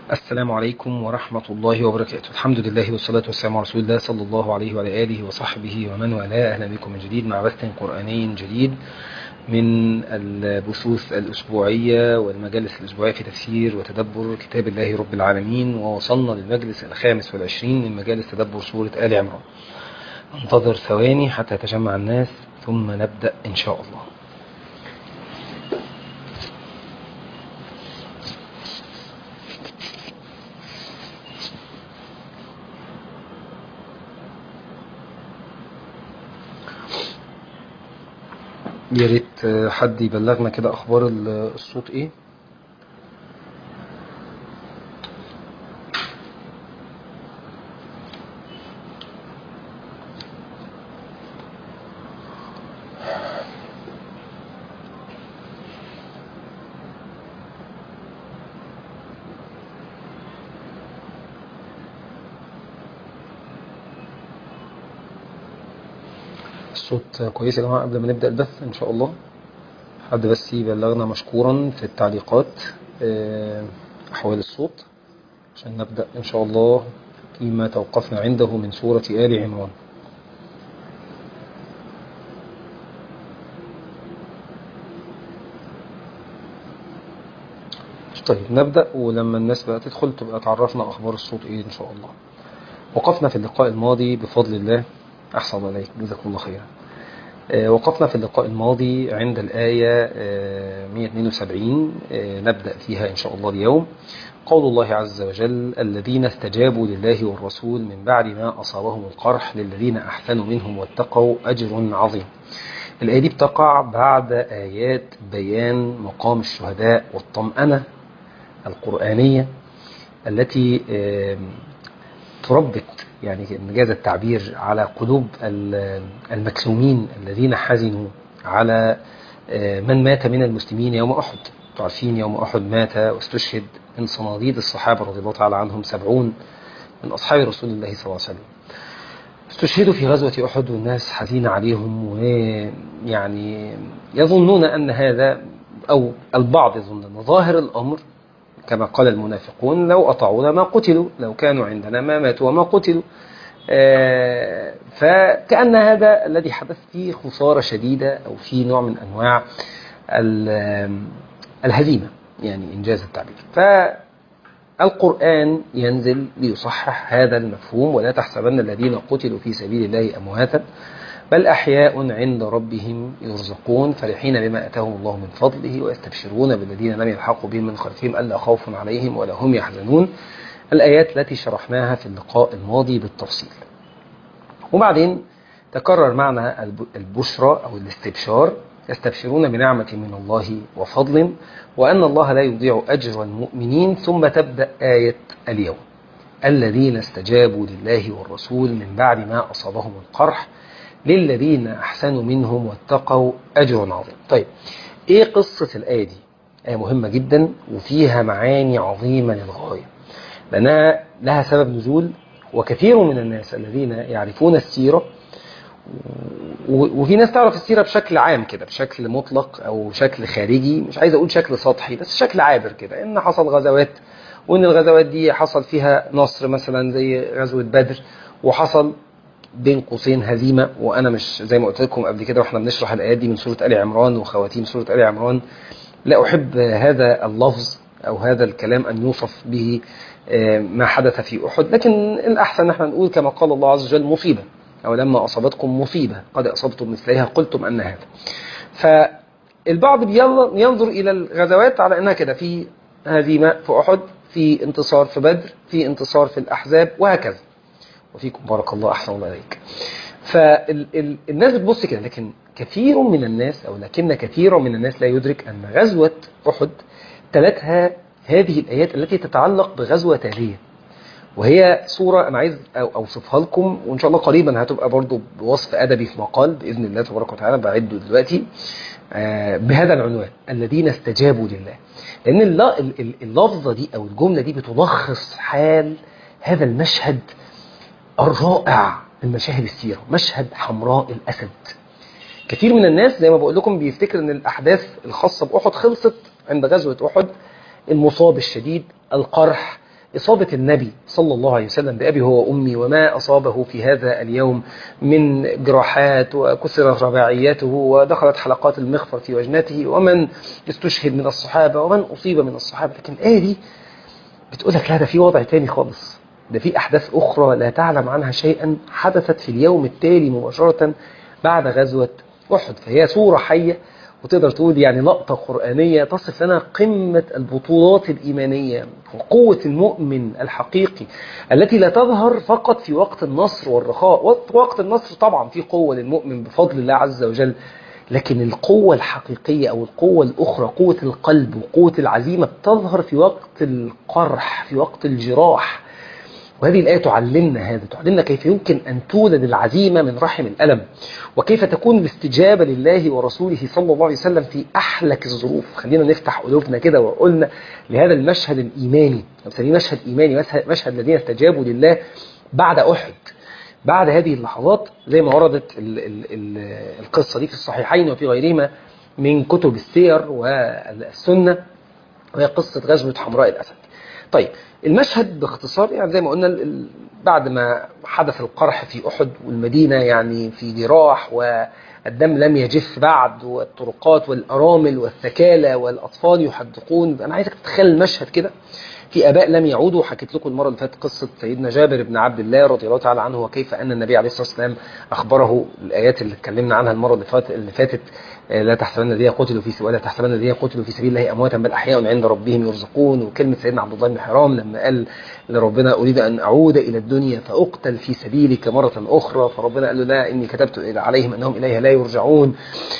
السلام عليكم ورحمة الله وبركاته الحمد لله والصلاة والسلام على رسول الله صلى الله عليه وعلى آله وصحبه ومن والاه أهلا بكم من جديد مع بث قرآني جديد من البثوث الأسبوعية والمجالس الأسبوعية في تفسير وتدبر كتاب الله رب العالمين ووصلنا للمجلس الخامس والعشرين من مجالس تدبر سورة آل عمران انتظر ثواني حتى يتجمع الناس ثم نبدأ إن شاء الله يا ريت حد يبلغنا كده اخبار الصوت ايه الصوت كويس يا جماعة قبل ما نبدأ البث إن شاء الله حد بس يبلغنا مشكورا في التعليقات أحوال الصوت عشان نبدأ إن شاء الله فيما توقفنا عنده من سورة آل عمران طيب نبدأ ولما الناس بقى تدخل تبقى تعرفنا أخبار الصوت إيه إن شاء الله وقفنا في اللقاء الماضي بفضل الله أحسن عليك جزاكم الله خيرا وقفنا في اللقاء الماضي عند الآية 172 نبدأ فيها إن شاء الله اليوم قول الله عز وجل الذين استجابوا لله والرسول من بعد ما أصابهم القرح للذين أحسنوا منهم واتقوا أجر عظيم الآية دي بتقع بعد آيات بيان مقام الشهداء والطمأنة القرآنية التي تربط يعني إنجاز التعبير على قلوب المكسومين الذين حزنوا على من مات من المسلمين يوم أحد تعرفين يوم أحد مات واستشهد من صناديد الصحابة رضي الله تعالى عنهم سبعون من أصحاب رسول الله صلى الله عليه وسلم استشهدوا في غزوة أحد والناس حزينة عليهم ويعني يظنون أن هذا أو البعض يظن أن ظاهر الأمر كما قال المنافقون لو أطاعونا ما قتلوا لو كانوا عندنا ما ماتوا وما قتلوا فكأن هذا الذي حدث فيه خسارة شديدة أو فيه نوع من أنواع الهزيمة يعني إنجاز التعبير فالقرآن ينزل ليصحح هذا المفهوم ولا تحسبن الذين قتلوا في سبيل الله أمواتا بل أحياء عند ربهم يرزقون فرحين بما أتاهم الله من فضله ويستبشرون بالذين لم يلحقوا بهم من خلفهم ألا خوف عليهم ولا هم يحزنون الآيات التي شرحناها في اللقاء الماضي بالتفصيل وبعدين تكرر معنا البشرى أو الاستبشار يستبشرون بنعمة من الله وفضل وأن الله لا يضيع أجر المؤمنين ثم تبدأ آية اليوم الذين استجابوا لله والرسول من بعد ما أصابهم القرح للذين أحسنوا منهم واتقوا أجر عظيم طيب إيه قصة الآية دي آية مهمة جدا وفيها معاني عظيمة للغاية لأنها لها سبب نزول وكثير من الناس الذين يعرفون السيرة وفي ناس تعرف السيرة بشكل عام كده بشكل مطلق أو شكل خارجي مش عايز أقول شكل سطحي بس شكل عابر كده إن حصل غزوات وإن الغزوات دي حصل فيها نصر مثلا زي غزوة بدر وحصل بين قوسين هزيمة وأنا مش زي ما قلت لكم قبل كده وإحنا بنشرح الآيات دي من سورة آل عمران وخواتيم سورة آل عمران لا أحب هذا اللفظ أو هذا الكلام أن يوصف به ما حدث في أحد لكن الأحسن نحن نقول كما قال الله عز وجل مصيبة أو لما أصابتكم مصيبة قد أصبتم مثلها قلتم أن هذا فالبعض ينظر إلى الغزوات على أنها كده في هزيمة في أحد في انتصار في بدر في انتصار في الأحزاب وهكذا وفيكم بارك الله أحسن الله عليك فالناس بتبص كده لكن كثير من الناس أو لكن كثير من الناس لا يدرك أن غزوة أحد تلتها هذه الآيات التي تتعلق بغزوة تالية وهي صورة أنا عايز أوصفها لكم وإن شاء الله قريبا هتبقى برضو بوصف أدبي في مقال بإذن الله تبارك وتعالى بعده دلوقتي بهذا العنوان الذين استجابوا لله لأن اللفظة دي أو الجملة دي بتلخص حال هذا المشهد الرائع من مشاهد السيرة مشهد حمراء الأسد كثير من الناس زي ما بقول لكم بيفتكر ان الأحداث الخاصة بأحد خلصت عند غزوة أحد المصاب الشديد القرح إصابة النبي صلى الله عليه وسلم بأبي هو وأمي وما أصابه في هذا اليوم من جراحات وكسرت رباعيته ودخلت حلقات المخفر في وجنته ومن استشهد من الصحابة ومن أصيب من الصحابة لكن الآية دي بتقول لك لا ده في وضع تاني خالص ده في أحداث أخرى لا تعلم عنها شيئا حدثت في اليوم التالي مباشرة بعد غزوة أحد فهي صورة حية وتقدر تقول يعني لقطة قرآنية تصف لنا قمة البطولات الإيمانية وقوة المؤمن الحقيقي التي لا تظهر فقط في وقت النصر والرخاء وقت النصر طبعا في قوة للمؤمن بفضل الله عز وجل لكن القوة الحقيقية أو القوة الأخرى قوة القلب وقوة العزيمة بتظهر في وقت القرح في وقت الجراح وهذه الآية تعلمنا هذا تعلمنا كيف يمكن أن تولد العزيمة من رحم الألم وكيف تكون الاستجابة لله ورسوله صلى الله عليه وسلم في أحلك الظروف خلينا نفتح قلوبنا كده وقلنا لهذا المشهد الإيماني نسميه مشهد إيماني مشهد الذين استجابوا لله بعد أحد بعد هذه اللحظات زي ما وردت ال ال ال القصة دي في الصحيحين وفي غيرهما من كتب السير والسنة وهي قصة غزوة حمراء الأسد طيب المشهد باختصار يعني زي ما قلنا بعد ما حدث القرح في أحد والمدينة يعني في جراح والدم لم يجف بعد والطرقات والأرامل والثكالى والأطفال يحدقون أنا عايزك تتخيل المشهد كده في اباء لم يعودوا حكيت لكم المره اللي فاتت قصه سيدنا جابر بن عبد الله رضي الله تعالى عنه وكيف ان النبي عليه الصلاه والسلام اخبره الايات اللي اتكلمنا عنها المره اللي فاتت اللي فاتت لا تحسبن الذين قتلوا في ولا تحسبن الذين قتلوا في سبيل الله امواتا بل احياء عند ربهم يرزقون وكلمه سيدنا عبد الله بن حرام لما قال لربنا اريد ان اعود الى الدنيا فاقتل في سبيلك مره اخرى فربنا قال له لا اني كتبت عليهم انهم اليها لا يرجعون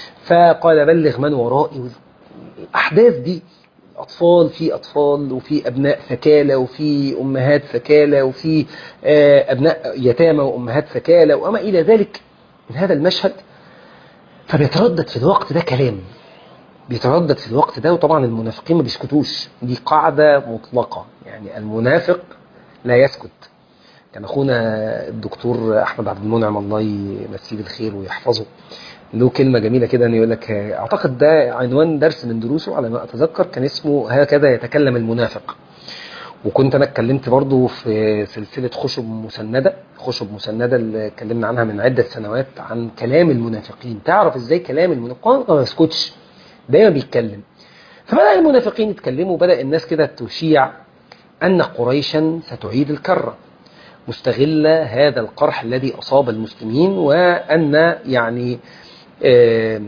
فقال بلغ من ورائي الاحداث دي أطفال في أطفال وفي أبناء ثكالى وفي أمهات ثكالى وفي أبناء يتامى وأمهات ثكالى وما إلى ذلك من هذا المشهد فبيتردد في الوقت ده كلام بيتردد في الوقت ده وطبعا المنافقين ما بيسكتوش دي قاعدة مطلقة يعني المنافق لا يسكت كان أخونا الدكتور أحمد عبد المنعم الله يمسيه بالخير ويحفظه له كلمة جميلة كده أن يقول لك أعتقد ده عنوان درس من دروسه على ما أتذكر كان اسمه هكذا يتكلم المنافق وكنت أنا اتكلمت برضو في سلسلة خشب مسندة خشب مسندة اللي اتكلمنا عنها من عدة سنوات عن كلام المنافقين تعرف ازاي كلام المنافقين ما يسكتش دايما بيتكلم فبدأ المنافقين يتكلموا بدأ الناس كده تشيع أن قريشا ستعيد الكرة مستغلة هذا القرح الذي أصاب المسلمين وأن يعني آه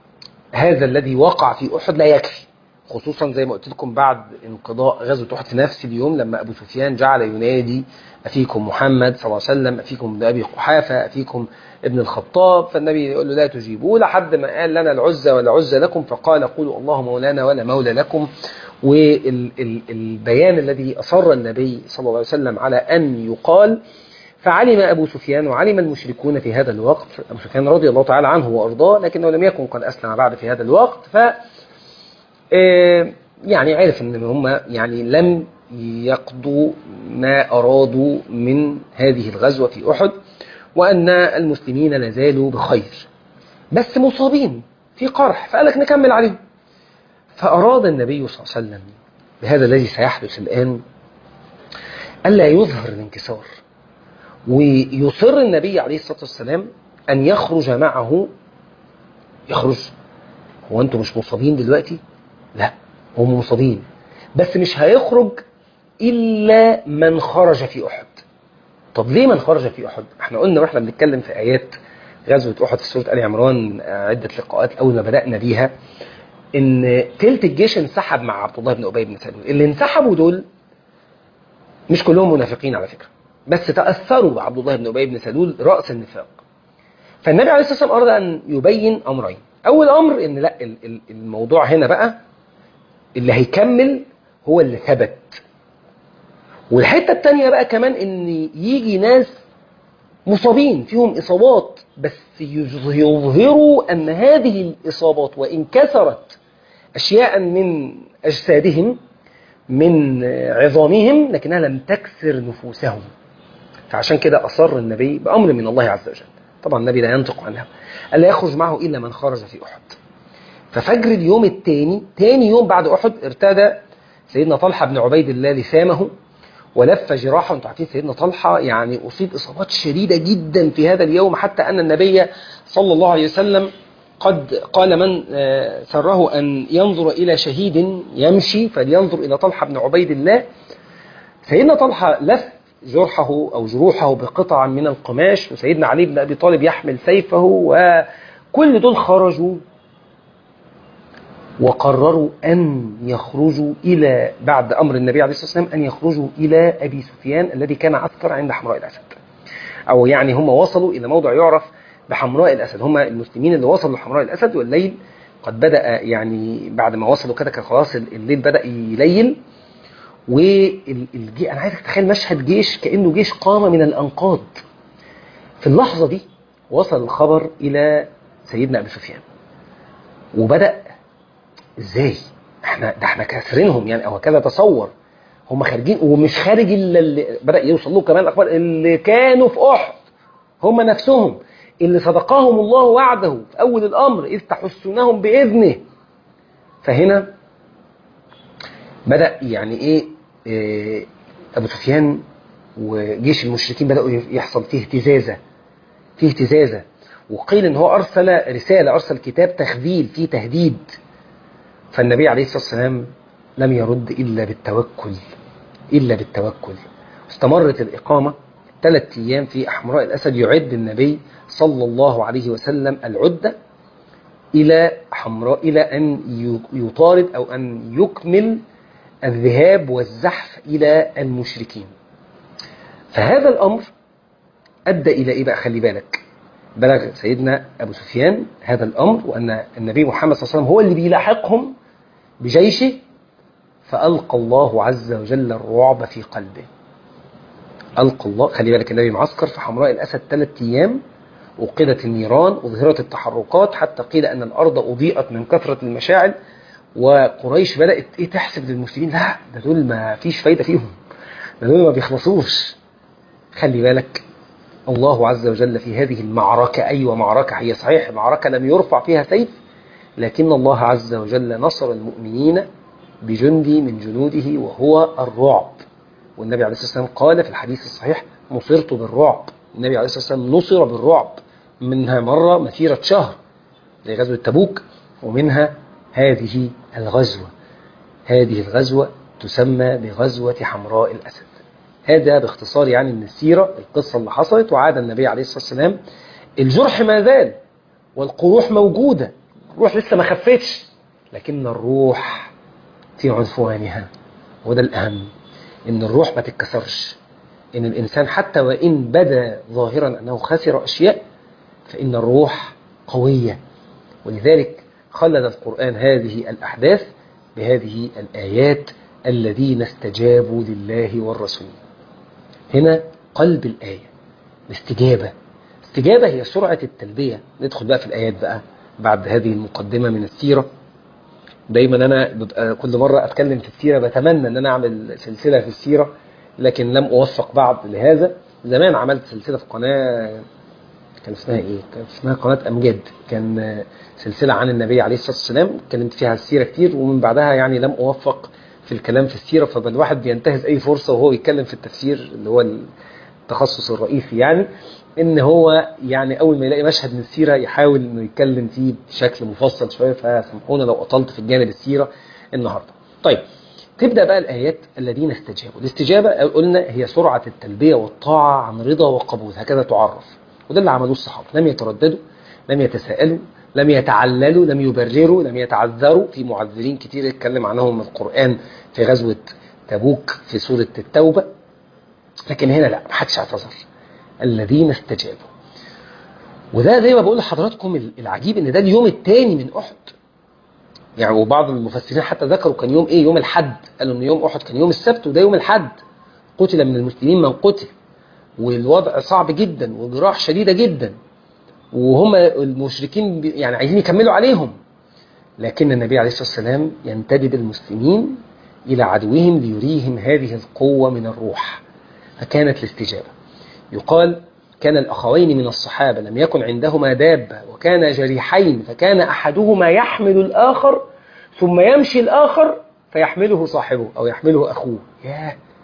هذا الذي وقع في أحد لا يكفي خصوصا زي ما قلت لكم بعد انقضاء غزوة أحد في نفس اليوم لما أبو سفيان جعل ينادي أفيكم محمد صلى الله عليه وسلم أفيكم ابن أبي قحافة أفيكم ابن الخطاب فالنبي يقول له لا تجيبوه لحد ما قال لنا العزة ولا عزة لكم فقال قولوا الله مولانا ولا مولى لكم والبيان الذي أصر النبي صلى الله عليه وسلم على أن يقال فعلم أبو سفيان وعلم المشركون في هذا الوقت أبو سفيان رضي الله تعالى عنه وأرضاه لكنه لم يكن قد أسلم بعد في هذا الوقت ف يعني عرف أن هم يعني لم يقضوا ما أرادوا من هذه الغزوة في أحد وأن المسلمين لازالوا بخير بس مصابين في قرح فقال لك نكمل عليهم فأراد النبي صلى الله عليه وسلم بهذا الذي سيحدث الآن ألا يظهر الانكسار ويصر النبي عليه الصلاة والسلام أن يخرج معه يخرج هو أنتم مش مصابين دلوقتي لا هم مصابين بس مش هيخرج إلا من خرج في أحد طب ليه من خرج في أحد احنا قلنا واحنا بنتكلم في آيات غزوة أحد في سورة آل عمران عدة لقاءات أول ما بدأنا بيها ان تلت الجيش انسحب مع عبد الله بن ابي بن سلول اللي انسحبوا دول مش كلهم منافقين على فكره بس تاثروا بعبد الله بن ابي بن سلول راس النفاق فالنبي عليه الصلاه والسلام اراد ان يبين امرين اول امر ان لا الموضوع هنا بقى اللي هيكمل هو اللي ثبت والحته الثانيه بقى كمان ان يجي ناس مصابين فيهم اصابات بس يظهروا ان هذه الاصابات وان كثرت أشياء من أجسادهم من عظامهم لكنها لم تكسر نفوسهم فعشان كده أصر النبي بأمر من الله عز وجل طبعا النبي لا ينطق عنها ألا يخرج معه إلا من خرج في أحد ففجر اليوم الثاني ثاني يوم بعد أحد ارتدى سيدنا طلحة بن عبيد الله لسامه ولف جراحه انتوا عارفين سيدنا طلحه يعني اصيب اصابات شديده جدا في هذا اليوم حتى ان النبي صلى الله عليه وسلم قد قال من آه، سره ان ينظر الى شهيد يمشي فلينظر الى طلحه بن عبيد الله سيدنا طلحه لف جرحه او جروحه بقطع من القماش وسيدنا علي بن ابي طالب يحمل سيفه وكل دول خرجوا وقرروا أن يخرجوا إلى بعد أمر النبي عليه الصلاة والسلام أن يخرجوا إلى أبي سفيان الذي كان عسكر عند حمراء الأسد أو يعني هم وصلوا إلى موضع يعرف بحمراء الأسد هم المسلمين اللي وصلوا لحمراء الأسد والليل قد بدأ يعني بعد ما وصلوا كده كان خلاص الليل بدأ يليل والجي أنا عايزك تتخيل مشهد جيش كأنه جيش قام من الأنقاض في اللحظة دي وصل الخبر إلى سيدنا أبي سفيان وبدأ ازاي احنا ده احنا كاسرينهم يعني او كذا تصور هم خارجين ومش خارج الا اللي بدا يوصل له كمان الاخبار اللي كانوا في احد هم نفسهم اللي صدقهم الله وعده في اول الامر اذ تحسونهم باذنه فهنا بدا يعني ايه, إيه ابو سفيان وجيش المشركين بداوا يحصل فيه اهتزازه فيه اهتزازه وقيل ان هو ارسل رساله ارسل كتاب تخذيل فيه تهديد فالنبي عليه الصلاة والسلام لم يرد إلا بالتوكل إلا بالتوكل استمرت الإقامة ثلاث أيام في أحمراء الأسد يعد النبي صلى الله عليه وسلم العدة إلى حمراء إلى أن يطارد أو أن يكمل الذهاب والزحف إلى المشركين فهذا الأمر أدى إلى إيه بقى خلي بالك بلغ سيدنا أبو سفيان هذا الأمر وأن النبي محمد صلى الله عليه وسلم هو اللي بيلاحقهم بجيشه فألقى الله عز وجل الرعب في قلبه ألقى الله خلي بالك النبي معسكر في حمراء الأسد ثلاث أيام وقدت النيران أظهرت التحركات حتى قيل أن الأرض أضيئت من كثرة المشاعل وقريش بدأت إيه تحسب للمسلمين لا ده دول ما فيش فايدة فيهم ده دول ما بيخلصوش خلي بالك الله عز وجل في هذه المعركة أيوة معركة هي صحيح معركة لم يرفع فيها سيف لكن الله عز وجل نصر المؤمنين بجندي من جنوده وهو الرعب والنبي عليه الصلاة والسلام قال في الحديث الصحيح نصرت بالرعب النبي عليه الصلاة والسلام نصر بالرعب منها مرة مسيرة شهر زي غزوة تبوك ومنها هذه الغزوة هذه الغزوة تسمى بغزوة حمراء الأسد هذا باختصار يعني من السيرة القصة اللي حصلت وعاد النبي عليه الصلاة والسلام الجرح ما زال والقروح موجودة الروح لسه ما خفتش لكن الروح في عنفوانها وده الأهم إن الروح ما تتكسرش إن الإنسان حتى وإن بدا ظاهرا أنه خسر أشياء فإن الروح قوية ولذلك خلد القرآن هذه الأحداث بهذه الآيات الذين استجابوا لله والرسول هنا قلب الآية الاستجابة استجابة هي سرعة التلبية ندخل بقى في الآيات بقى بعد هذه المقدمة من السيرة دايما أنا ببقى كل مرة أتكلم في السيرة بتمنى أن أنا أعمل سلسلة في السيرة لكن لم أوفق بعد لهذا زمان عملت سلسلة في قناة كان اسمها ايه؟ كان اسمها قناة أمجاد كان سلسلة عن النبي عليه الصلاة والسلام اتكلمت فيها السيرة كتير ومن بعدها يعني لم أوفق في الكلام في السيرة فالواحد بينتهز أي فرصة وهو يتكلم في التفسير اللي هو التخصص الرئيسي يعني ان هو يعني اول ما يلاقي مشهد من السيره يحاول انه يتكلم فيه بشكل مفصل شويه فسامحونا لو اطلت في الجانب السيره النهارده. طيب تبدا بقى الايات الذين استجابوا، الاستجابه قلنا هي سرعه التلبيه والطاعه عن رضا وقبول هكذا تعرف. وده اللي عملوه الصحابه، لم يترددوا، لم يتساءلوا، لم يتعللوا، لم يبرروا، لم يتعذروا، في معذرين كتير اتكلم عنهم القران في غزوه تبوك في سوره التوبه. لكن هنا لا ما حدش اعتذر. الذين استجابوا وده زي ما بقول لحضراتكم العجيب ان ده اليوم الثاني من احد يعني وبعض المفسرين حتى ذكروا كان يوم ايه يوم الحد قالوا ان يوم احد كان يوم السبت وده يوم الحد قتل من المسلمين من قتل والوضع صعب جدا وجراح شديده جدا وهم المشركين يعني عايزين يكملوا عليهم لكن النبي عليه الصلاه والسلام ينتدب المسلمين الى عدوهم ليريهم هذه القوه من الروح فكانت الاستجابه يقال كان الأخوين من الصحابة لم يكن عندهما دابة وكان جريحين فكان أحدهما يحمل الآخر ثم يمشي الآخر فيحمله صاحبه أو يحمله أخوه ياه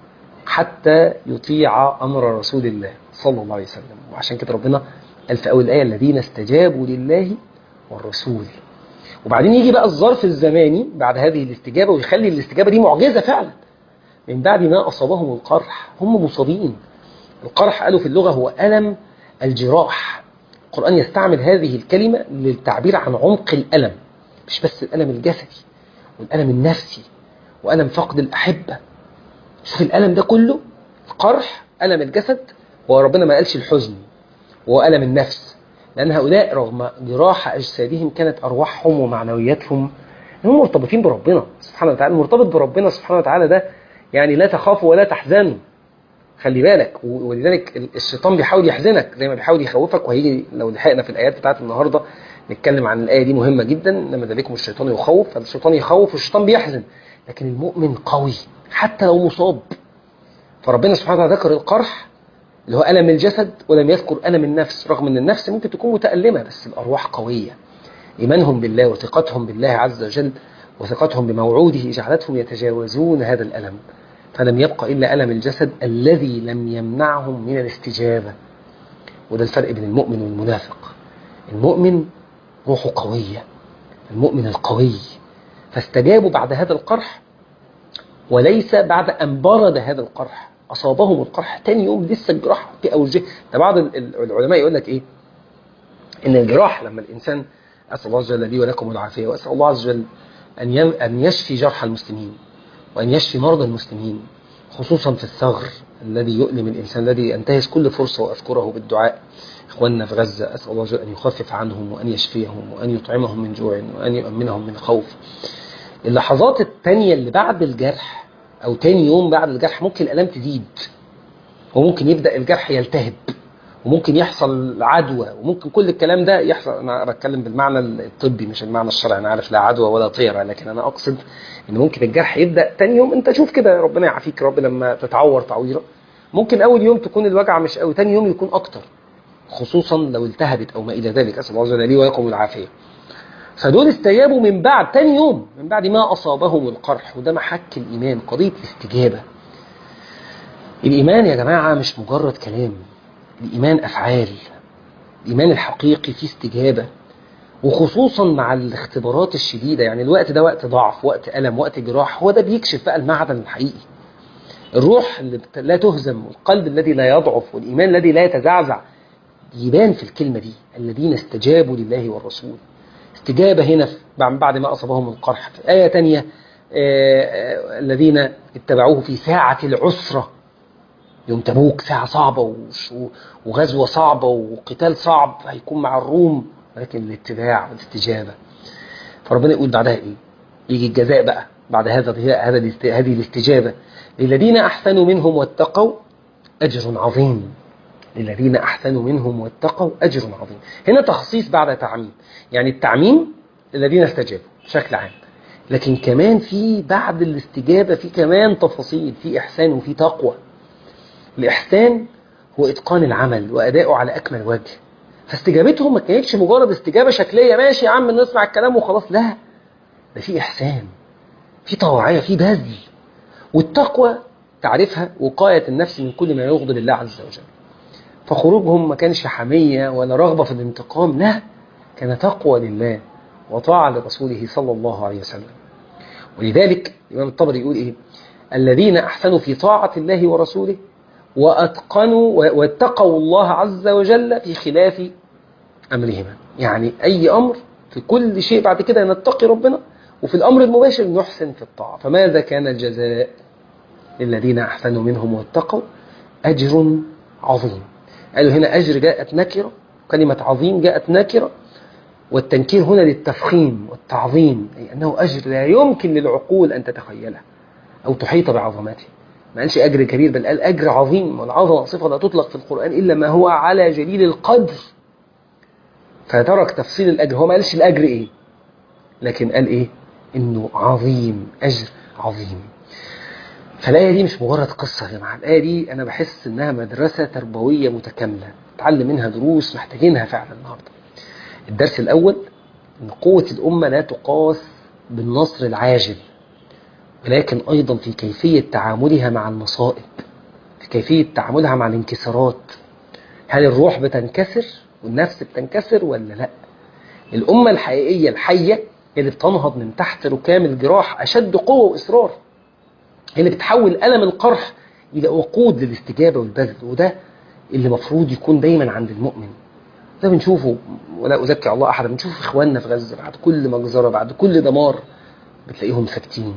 حتى يطيع أمر رسول الله صلى الله عليه وسلم وعشان كده ربنا قال في أول الآية الذين استجابوا لله والرسول وبعدين يجي بقى الظرف الزماني بعد هذه الاستجابة ويخلي الاستجابة دي معجزة فعلا من بعد ما أصابهم القرح هم مصابين القرح قالوا في اللغة هو ألم الجراح القرآن يستعمل هذه الكلمة للتعبير عن عمق الألم مش بس الألم الجسدي والألم النفسي وألم فقد الأحبة شوف الألم ده كله القرح ألم الجسد وربنا ما قالش الحزن وهو ألم النفس لأن هؤلاء رغم جراح أجسادهم كانت أرواحهم ومعنوياتهم هم مرتبطين بربنا سبحانه وتعالى المرتبط بربنا سبحانه وتعالى ده يعني لا تخافوا ولا تحزنوا خلي بالك ولذلك الشيطان بيحاول يحزنك زي ما بيحاول يخوفك وهيجي لو لحقنا في الآيات بتاعت النهاردة نتكلم عن الآية دي مهمة جدا لما ذلكم الشيطان يخوف فالشيطان يخوف والشيطان بيحزن لكن المؤمن قوي حتى لو مصاب فربنا سبحانه وتعالى ذكر القرح اللي هو ألم الجسد ولم يذكر ألم النفس رغم أن النفس ممكن تكون متألمة بس الأرواح قوية إيمانهم بالله وثقتهم بالله عز وجل وثقتهم بموعوده جعلتهم يتجاوزون هذا الألم فلم يبقى إلا ألم الجسد الذي لم يمنعهم من الاستجابة وده الفرق بين المؤمن والمنافق المؤمن روحه قوية المؤمن القوي فاستجابوا بعد هذا القرح وليس بعد أن برد هذا القرح أصابهم القرح تاني يوم لسه الجراح في أوجه ده بعض العلماء يقول لك إيه إن الجراح لما الإنسان أسأل الله عز وجل لي ولكم العافية وأسأل الله عز وجل أن أن يشفي جرح المسلمين وأن يشفي مرضى المسلمين خصوصا في الثغر الذي يؤلم الإنسان الذي أنتهز كل فرصة وأذكره بالدعاء إخواننا في غزة أسأل الله عز وجل أن يخفف عنهم وأن يشفيهم وأن يطعمهم من جوع وأن يؤمنهم من خوف اللحظات التانية اللي بعد الجرح أو تاني يوم بعد الجرح ممكن الآلام تزيد وممكن يبدأ الجرح يلتهب وممكن يحصل عدوى وممكن كل الكلام ده يحصل انا بتكلم بالمعنى الطبي مش المعنى الشرعي انا عارف لا عدوى ولا طيره لكن انا اقصد ان ممكن الجرح يبدا تاني يوم انت شوف كده ربنا يعافيك رب لما تتعور تعويره ممكن اول يوم تكون الوجع مش قوي تاني يوم يكون اكتر خصوصا لو التهبت او ما الى ذلك اسال الله عز وجل لي ولكم العافيه فدول استجابوا من بعد تاني يوم من بعد ما اصابهم القرح وده محك الايمان قضيه الاستجابه الايمان يا جماعه مش مجرد كلام الإيمان أفعال الإيمان الحقيقي فيه استجابة وخصوصا مع الاختبارات الشديدة يعني الوقت ده وقت ضعف وقت ألم وقت جراح هو ده بيكشف بقى المعدن الحقيقي الروح اللي لا تهزم والقلب الذي لا يضعف والإيمان الذي لا يتزعزع يبان في الكلمة دي الذين استجابوا لله والرسول استجابة هنا بعد ما أصابهم القرح في آية تانية الذين اتبعوه في ساعة العسرة يوم تبوك ساعة صعبة وغزوة صعبة وقتال صعب هيكون مع الروم ولكن الاتباع والاستجابة فربنا يقول بعدها ايه يجي الجزاء بقى بعد هذا هذا هذه الاستجابة للذين أحسنوا منهم واتقوا أجر عظيم للذين أحسنوا منهم واتقوا أجر عظيم هنا تخصيص بعد تعميم يعني التعميم الذين استجابوا بشكل عام لكن كمان في بعد الاستجابة في كمان تفاصيل في إحسان وفي تقوى الإحسان هو إتقان العمل وأداؤه على أكمل وجه فاستجابتهم ما كانتش مجرد استجابة شكلية ماشي يا عم نسمع الكلام وخلاص لا ده في إحسان في طواعية في بذل والتقوى تعرفها وقاية النفس من كل ما يغضب الله عز وجل فخروجهم ما كانش حمية ولا رغبة في الانتقام لا كان تقوى لله وطاعة لرسوله صلى الله عليه وسلم ولذلك الإمام الطبري يقول إيه الذين أحسنوا في طاعة الله ورسوله وأتقنوا واتقوا الله عز وجل في خلاف أمرهما يعني أي أمر في كل شيء بعد كده نتقي ربنا وفي الأمر المباشر نحسن في الطاعة فماذا كان الجزاء للذين أحسنوا منهم واتقوا أجر عظيم قالوا هنا أجر جاءت نكرة كلمة عظيم جاءت نكرة والتنكير هنا للتفخيم والتعظيم أي أنه أجر لا يمكن للعقول أن تتخيله أو تحيط بعظمته ما قالش أجر كبير بل قال أجر عظيم والعظمة صفة لا تطلق في القرآن إلا ما هو على جليل القدر فترك تفصيل الأجر هو ما قالش الأجر إيه لكن قال إيه إنه عظيم أجر عظيم فالآية دي مش مجرد قصة يا جماعة الآية دي أنا بحس إنها مدرسة تربوية متكاملة نتعلم منها دروس محتاجينها فعلا النهاردة الدرس الأول إن قوة الأمة لا تقاس بالنصر العاجل ولكن أيضا في كيفية تعاملها مع المصائب كيفية تعاملها مع الانكسارات هل الروح بتنكسر والنفس بتنكسر ولا لا الأمة الحقيقية الحية اللي بتنهض من تحت ركام الجراح أشد قوة وإصرار اللي بتحول ألم القرح إلى وقود للاستجابة والبذل وده اللي مفروض يكون دايما عند المؤمن ده بنشوفه ولا أزكي الله أحد بنشوف إخواننا في غزة بعد كل مجزرة بعد كل دمار بتلاقيهم ساكتين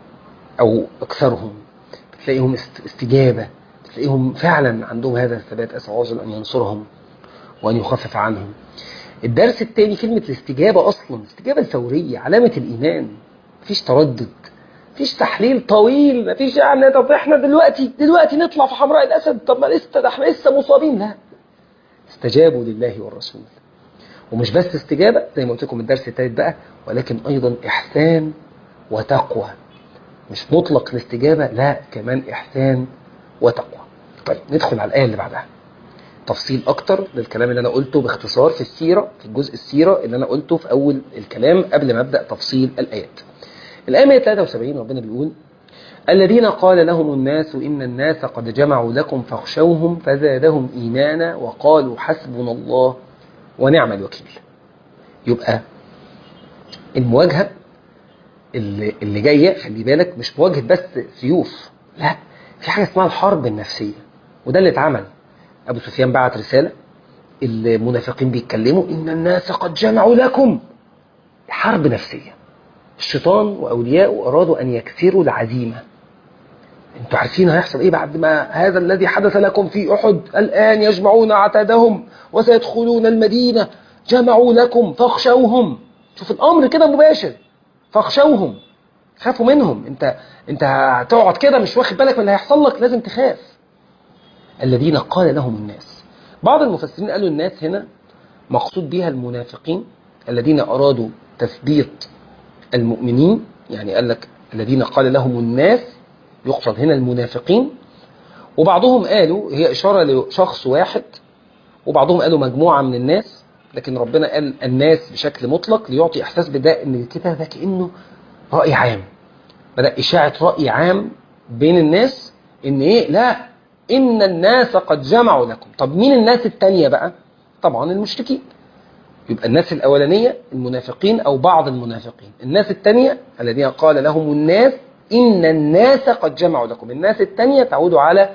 أو أكثرهم بتلاقيهم استجابة بتلاقيهم فعلا عندهم هذا الثبات أسأل الله أن ينصرهم وأن يخفف عنهم الدرس الثاني كلمة الاستجابة أصلا الاستجابة الفورية علامة الإيمان مفيش تردد مفيش تحليل طويل مفيش يعني طب احنا دلوقتي دلوقتي نطلع في حمراء الأسد طب ما لسه ده احنا لسه مصابين لا استجابوا لله والرسول ومش بس استجابة زي ما قلت لكم الدرس الثالث بقى ولكن أيضا إحسان وتقوى مش مطلق الاستجابة لا كمان إحسان وتقوى طيب ندخل على الآية اللي بعدها تفصيل أكتر للكلام اللي أنا قلته باختصار في السيرة في الجزء السيرة اللي أنا قلته في أول الكلام قبل ما أبدأ تفصيل الآيات الآية 173 ربنا بيقول الذين قال لهم الناس إن الناس قد جمعوا لكم فاخشوهم فزادهم إيمانا وقالوا حسبنا الله ونعم الوكيل يبقى المواجهة اللي, اللي جاية خلي بالك مش مواجهة بس سيوف لا في حاجة اسمها الحرب النفسية وده اللي اتعمل أبو سفيان بعت رسالة المنافقين بيتكلموا إن الناس قد جمعوا لكم حرب نفسية الشيطان وأولياءه أرادوا أن يكسروا العزيمة انتوا عارفين هيحصل ايه بعد ما هذا الذي حدث لكم في احد الان يجمعون عتادهم وسيدخلون المدينه جمعوا لكم فاخشوهم شوف الامر كده مباشر فاخشوهم خافوا منهم انت انت هتقعد كده مش واخد بالك من اللي هيحصل لك لازم تخاف الذين قال لهم الناس بعض المفسرين قالوا الناس هنا مقصود بها المنافقين الذين ارادوا تثبيط المؤمنين يعني قال لك الذين قال لهم الناس يقصد هنا المنافقين وبعضهم قالوا هي إشارة لشخص واحد وبعضهم قالوا مجموعة من الناس لكن ربنا قال الناس بشكل مطلق ليعطي إحساس بده إن كده ده كأنه رأي عام بدأ إشاعة رأي عام بين الناس إن إيه لا إن الناس قد جمعوا لكم طب مين الناس التانية بقى طبعا المشركين يبقى الناس الأولانية المنافقين أو بعض المنافقين الناس التانية الذين قال لهم الناس إن الناس قد جمعوا لكم الناس التانية تعود على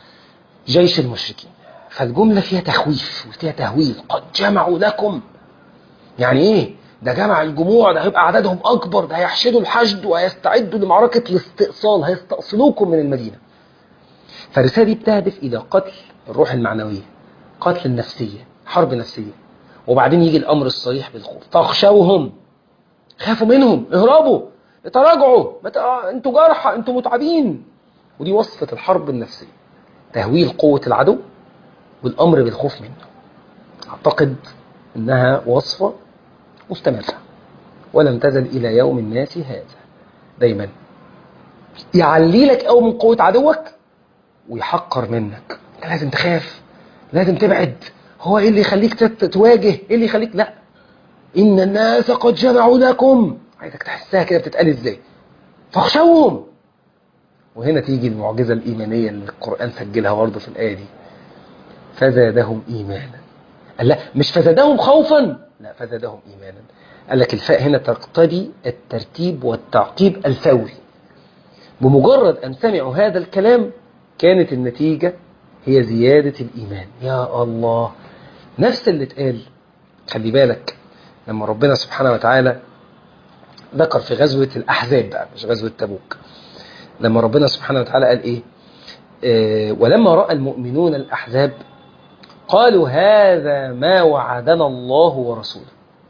جيش المشركين فالجملة فيها تخويف وفيها تهويل قد جمعوا لكم يعني إيه ده جمع الجموع ده هيبقى عددهم أكبر ده هيحشدوا الحشد وهيستعدوا لمعركة الاستئصال هيستأصلوكم من المدينة فالرسالة دي بتهدف إلى قتل الروح المعنوية قتل النفسية حرب نفسية وبعدين يجي الأمر الصريح بالخوف فاخشوهم خافوا منهم اهربوا تراجعوا مت... انتوا جرحى انتوا متعبين ودي وصفة الحرب النفسية تهويل قوة العدو والأمر بالخوف منه أعتقد أنها وصفة مستمرة ولم تزل إلى يوم الناس هذا دايما يعلي لك أو من قوة عدوك ويحقر منك انت لازم تخاف لازم تبعد هو ايه اللي يخليك تواجه ايه اللي يخليك لا ان الناس قد جمعوا لكم عايزك تحسها كده بتتقال ازاي فاخشوهم وهنا تيجي المعجزة الإيمانية اللي القرآن سجلها برضه في الآية دي فزادهم إيمانا قال لا مش فزادهم خوفا لا فزادهم إيمانا قال لك الفاء هنا تقتضي الترتيب والتعقيب الفوري بمجرد أن سمعوا هذا الكلام كانت النتيجة هي زيادة الإيمان يا الله نفس اللي اتقال خلي بالك لما ربنا سبحانه وتعالى ذكر في غزوة الأحزاب بقى مش غزوة تبوك لما ربنا سبحانه وتعالى قال إيه آه ولما رأى المؤمنون الأحزاب قالوا هذا ما وعدنا الله ورسوله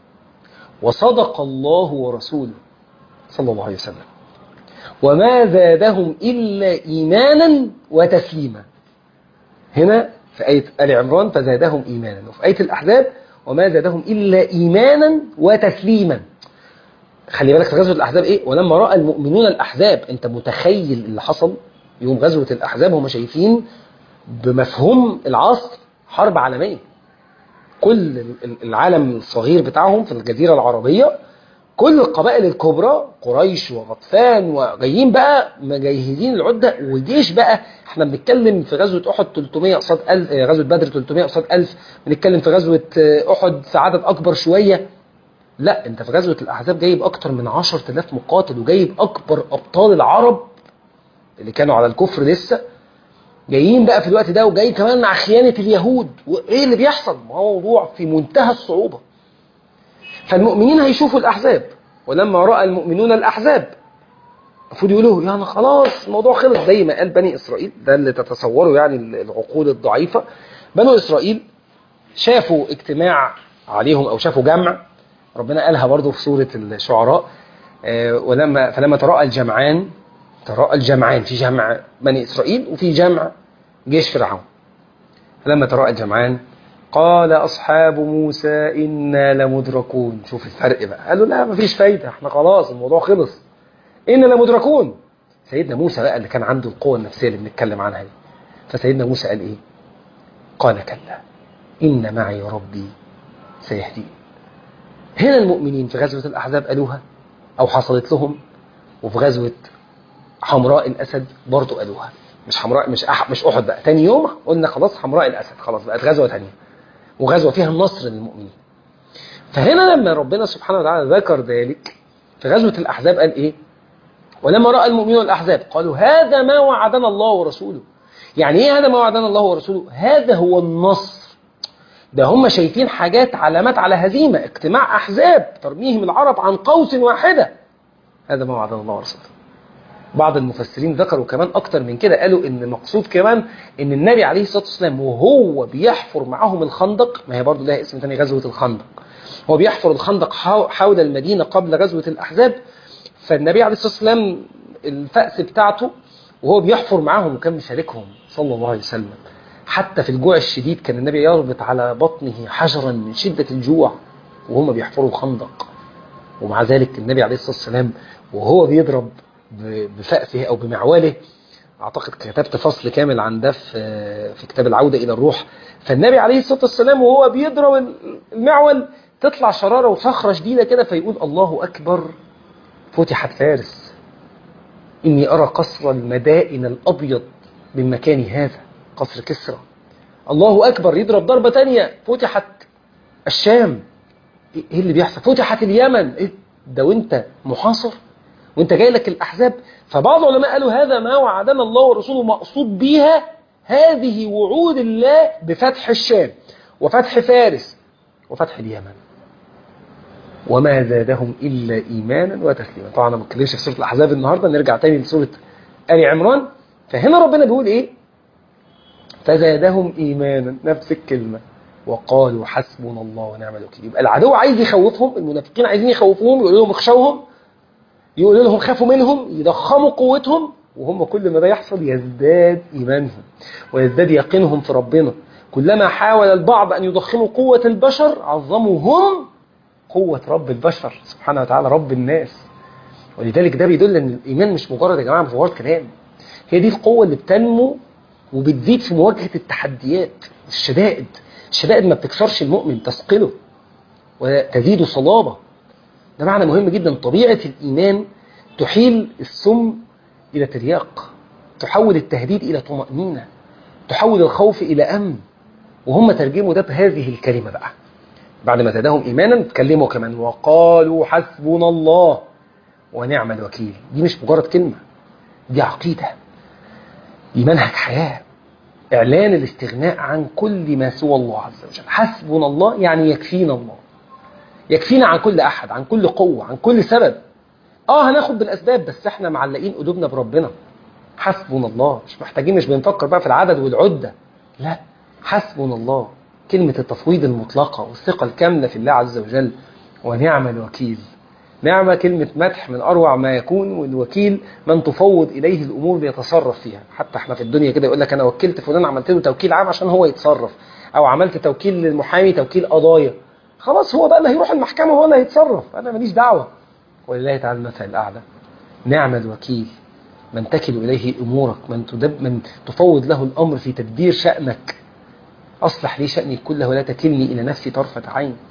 وصدق الله ورسوله صلى الله عليه وسلم وما زادهم إلا إيمانا وتسليما هنا في آية آل عمران فزادهم إيمانا وفي آية الأحزاب وما زادهم إلا إيمانا وتسليما خلي بالك في غزوة الأحزاب إيه ولما رأى المؤمنون الأحزاب أنت متخيل اللي حصل يوم غزوة الأحزاب هم شايفين بمفهوم العصر حرب عالمية كل العالم الصغير بتاعهم في الجزيرة العربية كل القبائل الكبرى قريش وغطفان وجايين بقى مجهزين العده والجيش بقى احنا بنتكلم في غزوه احد 300 قصاد 1000 آه، غزوه بدر 300 قصاد 1000 بنتكلم في غزوه آه، احد في عدد اكبر شويه لا انت في غزوه الاحزاب جايب اكتر من 10000 مقاتل وجايب اكبر ابطال العرب اللي كانوا على الكفر لسه جايين بقى في الوقت ده وجاي كمان مع خيانه اليهود وايه اللي بيحصل ما هو موضوع في منتهى الصعوبه فالمؤمنين هيشوفوا الأحزاب ولما رأى المؤمنون الأحزاب المفروض يقولوا يعني خلاص الموضوع خلص زي ما قال بني إسرائيل ده اللي تتصوروا يعني العقول الضعيفة بنو إسرائيل شافوا اجتماع عليهم أو شافوا جمع ربنا قالها برضو في سورة الشعراء آه، ولما فلما تراءى الجمعان تراءى الجمعان في جمع بني إسرائيل وفي جمع جيش فرعون فلما تراءى الجمعان قال أصحاب موسى إنا لمدركون شوف الفرق بقى قالوا لا مفيش فايدة احنا خلاص الموضوع خلص إنا لمدركون سيدنا موسى بقى اللي كان عنده القوة النفسية اللي بنتكلم عنها دي فسيدنا موسى قال إيه قال كلا إن معي ربي سيهدين هنا المؤمنين في غزوة الأحزاب قالوها أو حصلت لهم وفي غزوة حمراء الأسد برضه قالوها مش حمراء مش أح مش أحد بقى تاني يوم قلنا خلاص حمراء الأسد خلاص بقت غزوة تانية وغزوة فيها النصر للمؤمنين فهنا لما ربنا سبحانه وتعالى ذكر ذلك في غزوة الأحزاب قال إيه ولما رأى المؤمنون الأحزاب قالوا هذا ما وعدنا الله ورسوله يعني إيه هذا ما وعدنا الله ورسوله هذا هو النصر ده هم شايفين حاجات علامات على هزيمة اجتماع أحزاب ترميهم العرب عن قوس واحدة هذا ما وعدنا الله ورسوله بعض المفسرين ذكروا كمان اكتر من كده قالوا ان المقصود كمان ان النبي عليه الصلاه والسلام وهو بيحفر معاهم الخندق ما هي برضه لها اسم ثاني غزوه الخندق هو بيحفر الخندق حو- حول المدينه قبل غزوه الاحزاب فالنبي عليه الصلاه والسلام الفأس بتاعته وهو بيحفر معاهم وكان مشاركهم صلى الله عليه وسلم حتى في الجوع الشديد كان النبي يربط على بطنه حجرا من شده الجوع وهم بيحفروا الخندق ومع ذلك النبي عليه الصلاه والسلام وهو بيضرب ب- بفأسه أو بمعوله أعتقد كتبت فصل كامل عن ده في في كتاب العودة إلى الروح فالنبي عليه الصلاة والسلام وهو بيضرب المعول تطلع شرارة وصخرة شديدة كده فيقول الله أكبر فتحت فارس إني أرى قصر المدائن الأبيض من مكان هذا قصر كسرى الله أكبر يضرب ضربة تانية فتحت الشام إيه اللي بيحصل فتحت اليمن إيه ده وانت محاصر وانت جاي لك الأحزاب فبعض العلماء قالوا هذا ما وعدنا الله ورسوله مقصود بيها هذه وعود الله بفتح الشام وفتح فارس وفتح اليمن وما زادهم إلا إيمانا وتسليما طبعا أنا ما بتكلمش في سورة الأحزاب النهاردة نرجع تاني لسورة آل عمران فهنا ربنا بيقول إيه فزادهم إيمانا نفس الكلمة وقالوا حسبنا الله ونعم الوكيل يبقى العدو عايز يخوفهم المنافقين عايزين يخوفوهم يقولوا لهم اخشوهم يقولوا لهم خافوا منهم يضخموا قوتهم وهم كل ما ده يحصل يزداد إيمانهم ويزداد يقينهم في ربنا كلما حاول البعض أن يضخموا قوة البشر عظموا هم قوة رب البشر سبحانه وتعالى رب الناس ولذلك ده بيدل أن الإيمان مش مجرد يا جماعة مش مجرد كلام هي دي القوة اللي بتنمو وبتزيد في مواجهة التحديات الشدائد الشدائد ما بتكسرش المؤمن تثقله وتزيد صلابة ده معنى مهم جدا طبيعة الإيمان تحيل السم إلى ترياق تحول التهديد إلى طمأنينة تحول الخوف إلى أمن وهم ترجموا ده بهذه الكلمة بقى بعد ما زادهم إيمانا تكلموا كمان وقالوا حسبنا الله ونعم الوكيل دي مش مجرد كلمة دي عقيدة دي منهج حياة إعلان الاستغناء عن كل ما سوى الله عز وجل حسبنا الله يعني يكفينا الله يكفينا عن كل أحد عن كل قوة عن كل سبب آه هناخد بالأسباب بس احنا معلقين قلوبنا بربنا حسبنا الله مش محتاجين مش بنفكر بقى في العدد والعدة لا حسبنا الله كلمة التفويض المطلقة والثقة الكاملة في الله عز وجل ونعم الوكيل نعمة كلمة مدح من أروع ما يكون والوكيل من تفوض إليه الأمور ليتصرف فيها حتى احنا في الدنيا كده يقول لك أنا وكلت فلان عملت له توكيل عام عشان هو يتصرف أو عملت توكيل للمحامي توكيل قضايا خلاص هو بقى اللي هيروح المحكمة هو اللي هيتصرف أنا ماليش دعوة ولله تعالى المثل الأعلى نعم الوكيل من تكل إليه أمورك من, تدب من تفوض له الأمر في تدبير شأنك أصلح لي شأني كله ولا تكلني إلى نفسي طرفة عين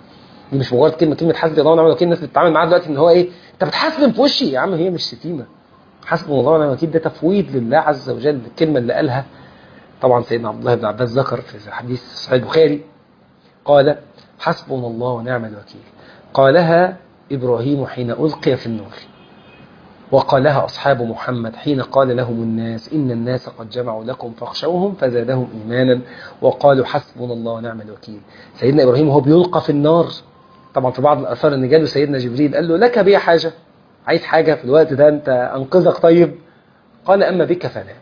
دي مش مجرد كلمه كلمه حسبي الله ونعم الوكيل الناس بتتعامل معاها دلوقتي ان هو ايه انت بتحاسبن في وشي يا عم هي مش شتيمه حسبنا الله ونعم الوكيل ده تفويض لله عز وجل الكلمه اللي قالها طبعا سيدنا عبد الله بن عباس ذكر في حديث صحيح البخاري قال حسبنا الله ونعم الوكيل قالها إبراهيم حين ألقي في النور وقالها أصحاب محمد حين قال لهم الناس إن الناس قد جمعوا لكم فاخشوهم فزادهم إيمانا وقالوا حسبنا الله ونعم الوكيل سيدنا إبراهيم وهو بيلقى في النار طبعا في بعض الآثار أن جاله سيدنا جبريل قال له لك بي حاجة عايز حاجة في الوقت ده أنت أنقذك طيب قال أما بك فلا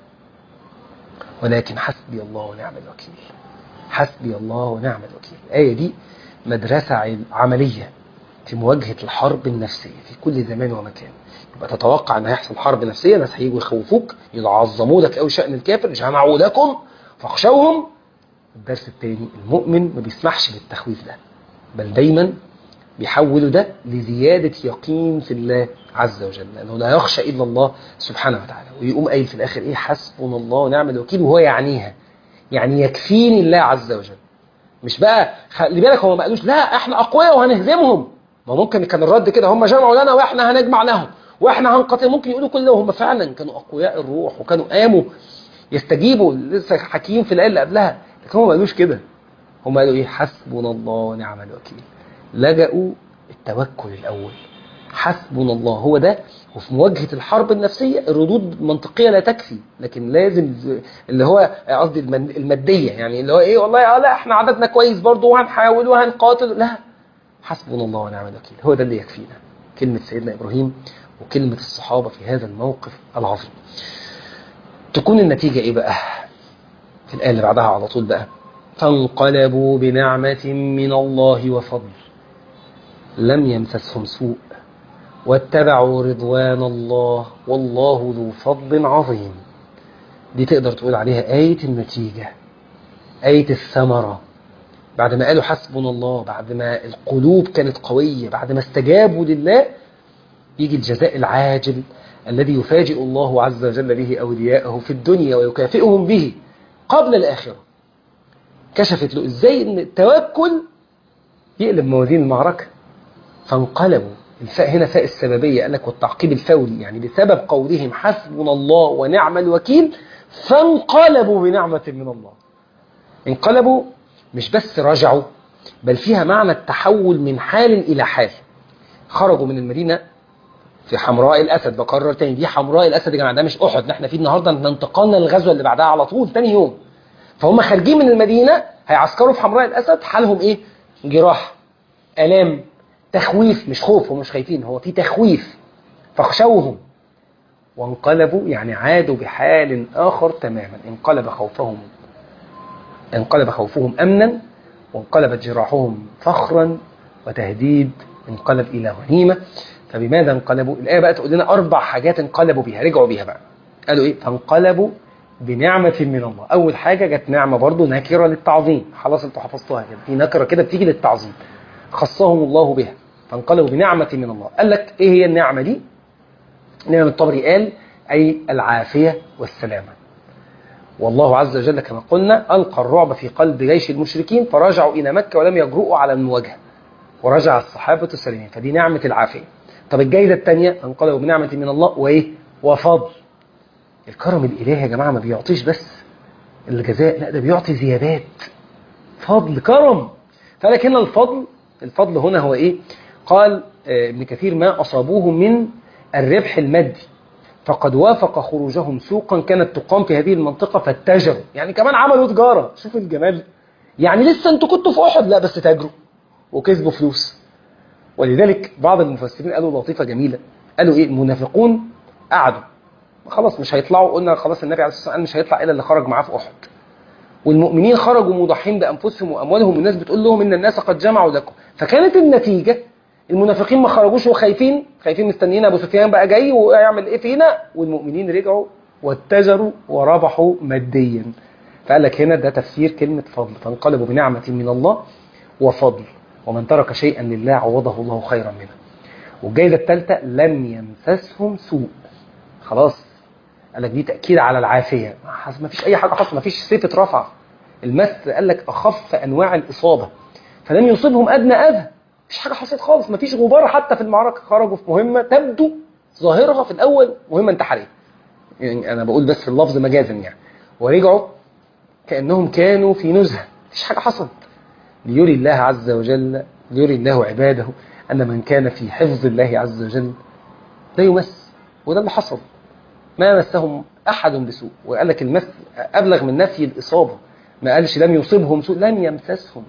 ولكن حسبي الله ونعم الوكيل حسبي الله ونعم الوكيل الآية دي مدرسة عملية في مواجهة الحرب النفسية في كل زمان ومكان يبقى تتوقع ان هيحصل حرب نفسية ناس هيجوا يخوفوك يعظموا لك قوي شأن الكافر جمعوا لكم فاخشوهم الدرس الثاني المؤمن ما بيسمحش بالتخويف ده بل دايما بيحولوا ده لزيادة يقين في الله عز وجل لأنه لا يخشى إلا الله سبحانه وتعالى ويقوم قايل في الآخر إيه حسبنا الله ونعم الوكيل وهو يعنيها يعني يكفيني الله عز وجل مش بقى خلي بالك هو ما قالوش لا احنا اقوياء وهنهزمهم ما ممكن كان الرد كده هم جمعوا لنا واحنا هنجمع لهم واحنا هنقاتل ممكن يقولوا كل ده وهم فعلا كانوا اقوياء الروح وكانوا قاموا يستجيبوا لسه حكيم في الايه اللي قبلها لكن هم ما قالوش كده هم قالوا ايه حسبنا الله ونعم الوكيل لجأوا التوكل الاول حسبنا الله هو ده وفي مواجهة الحرب النفسية الردود المنطقية لا تكفي لكن لازم اللي هو قصدي المادية يعني اللي هو ايه والله لا احنا عددنا كويس برضه وهنحاول وهنقاتل لا حسبنا الله ونعم الوكيل هو ده اللي يكفينا كلمة سيدنا إبراهيم وكلمة الصحابة في هذا الموقف العظيم تكون النتيجة ايه بقى في الآية اللي بعدها على طول بقى فانقلبوا بنعمة من الله وفضل لم يمسسهم سوء واتبعوا رضوان الله والله ذو فضل عظيم دي تقدر تقول عليها آية النتيجة آية الثمرة بعد ما قالوا حسبنا الله بعد ما القلوب كانت قوية بعد ما استجابوا لله يجي الجزاء العاجل الذي يفاجئ الله عز وجل به أولياءه في الدنيا ويكافئهم به قبل الآخرة كشفت له إزاي أن التوكل يقلب موازين المعركة فانقلبوا الفاء هنا فاء السببية قال لك والتعقيب الفوري يعني بسبب قولهم حسبنا الله ونعم الوكيل فانقلبوا بنعمة من الله انقلبوا مش بس رجعوا بل فيها معنى التحول من حال إلى حال خرجوا من المدينة في حمراء الأسد بكرر تاني دي حمراء الأسد يا جماعة ده مش أحد ده احنا فيه النهاردة انتقلنا للغزوة اللي بعدها على طول تاني يوم فهم خارجين من المدينة هيعسكروا في حمراء الأسد حالهم إيه جراح آلام تخويف مش خوف هم مش خايفين هو في تخويف فاخشوهم وانقلبوا يعني عادوا بحال آخر تماما انقلب خوفهم انقلب خوفهم أمنا وانقلبت جراحهم فخرا وتهديد انقلب إلى غنيمة فبماذا انقلبوا الآية بقى تقول لنا أربع حاجات انقلبوا بيها رجعوا بيها بقى قالوا إيه فانقلبوا بنعمة من الله أول حاجة جت نعمة برضو نكرة للتعظيم خلاص انتوا حفظتوها كده في نكرة كده بتيجي للتعظيم خصهم الله بها فانقلبوا بنعمة من الله قال لك ايه هي النعمة دي الإمام الطبري قال أي العافية والسلامة والله عز وجل كما قلنا ألقى الرعب في قلب جيش المشركين فرجعوا إلى مكة ولم يجرؤوا على المواجهة ورجع الصحابة سالمين فدي نعمة العافية طب الجايزة الثانية انقلبوا بنعمة من الله وإيه وفضل الكرم الإلهي يا جماعة ما بيعطيش بس الجزاء لا ده بيعطي زيادات فضل كرم فلك هنا الفضل الفضل هنا هو إيه قال ابن كثير ما أصابوه من الربح المادي فقد وافق خروجهم سوقا كانت تقام في هذه المنطقة فاتجروا يعني كمان عملوا تجارة شوف الجمال يعني لسه انتوا كنتوا في أحد لا بس تاجروا وكسبوا فلوس ولذلك بعض المفسرين قالوا لطيفة جميلة قالوا ايه المنافقون قعدوا خلاص مش هيطلعوا قلنا خلاص النبي عليه الصلاة والسلام مش هيطلع إلا اللي خرج معاه في أحد والمؤمنين خرجوا مضحين بأنفسهم وأموالهم والناس بتقول لهم إن الناس قد جمعوا لكم فكانت النتيجة المنافقين ما خرجوش وخايفين خايفين مستنيين ابو سفيان بقى جاي ويعمل ايه فينا والمؤمنين رجعوا واتجروا وربحوا ماديا فقال لك هنا ده تفسير كلمة فضل فانقلبوا بنعمة من الله وفضل ومن ترك شيئا لله عوضه الله خيرا منه والجايزة الثالثة لم يمسسهم سوء خلاص قال لك دي تأكيد على العافية ما فيش أي حاجة حصل ما فيش سيف اترفع المس قال لك أخف أنواع الإصابة فلم يصيبهم أدنى أذى مفيش حاجه حصلت خالص مفيش غبار حتى في المعركه خرجوا في مهمه تبدو ظاهرها في الاول مهمه انتحاريه يعني انا بقول بس اللفظ مجازا يعني ورجعوا كانهم كانوا في نزهه مفيش حاجه حصلت ليري الله عز وجل ليري الله عباده ان من كان في حفظ الله عز وجل لا يمس وده اللي حصل ما مسهم احد بسوء وقال لك المس ابلغ من نفي الاصابه ما قالش لم يصبهم سوء لم يمسسهم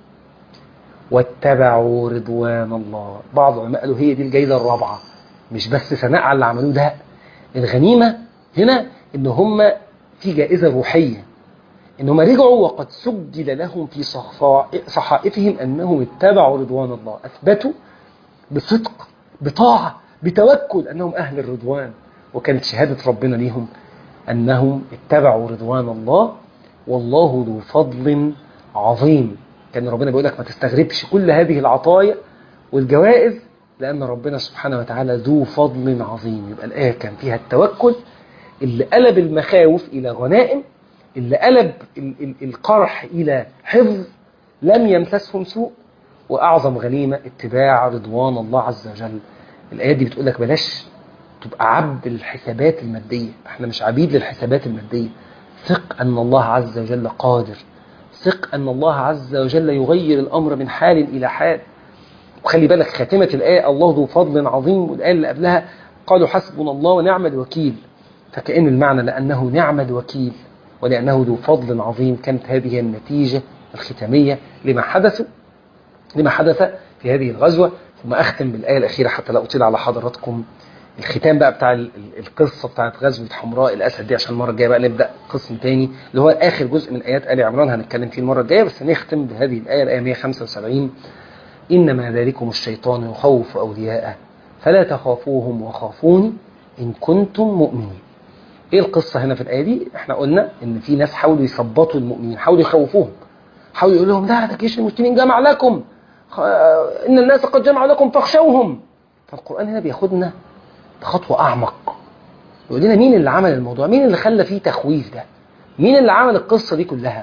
واتبعوا رضوان الله بعض العلماء قالوا هي دي الجايزه الرابعه مش بس ثناء على اللي عملوه ده الغنيمه هنا ان هم في جائزه روحيه ان هم رجعوا وقد سجل لهم في صحائفهم انهم اتبعوا رضوان الله اثبتوا بصدق بطاعه بتوكل انهم اهل الرضوان وكانت شهاده ربنا ليهم انهم اتبعوا رضوان الله والله ذو فضل عظيم كان ربنا بيقول لك ما تستغربش كل هذه العطايا والجوائز لأن ربنا سبحانه وتعالى ذو فضل عظيم يبقى الآية كان فيها التوكل اللي قلب المخاوف إلى غنائم اللي قلب ال- ال- القرح إلى حفظ لم يمسسهم سوء وأعظم غنيمة اتباع رضوان الله عز وجل الآيات دي بتقول لك بلاش تبقى عبد الحسابات المادية احنا مش عبيد للحسابات المادية ثق أن الله عز وجل قادر ثق أن الله عز وجل يغير الأمر من حال إلى حال وخلي بالك خاتمة الآية الله ذو فضل عظيم والآية اللي قبلها قالوا حسبنا الله ونعم الوكيل فكأن المعنى لأنه نعم الوكيل ولأنه ذو فضل عظيم كانت هذه النتيجة الختامية لما حدث لما حدث في هذه الغزوة ثم أختم بالآية الأخيرة حتى لا أطيل على حضراتكم الختام بقى بتاع ال- ال- القصة بتاعت غزوة حمراء الأسد دي عشان المرة الجاية بقى نبدأ قسم تاني اللي هو آخر جزء من آيات آل عمران هنتكلم فيه المرة الجاية بس نختم بهذه الآية الآية 175 إنما ذلكم الشيطان يخوف أولياءه فلا تخافوهم وخافوني إن كنتم مؤمنين إيه القصة هنا في الآية دي؟ إحنا قلنا إن في ناس حاولوا يثبطوا المؤمنين حاولوا يخوفوهم حاولوا يقولوا لهم لا ده جيش المسلمين جمع لكم خ- إن الناس قد جمعوا لكم فاخشوهم فالقرآن هنا بياخدنا بخطوة أعمق يقول لنا مين اللي عمل الموضوع مين اللي خلى فيه تخويف ده مين اللي عمل القصة دي كلها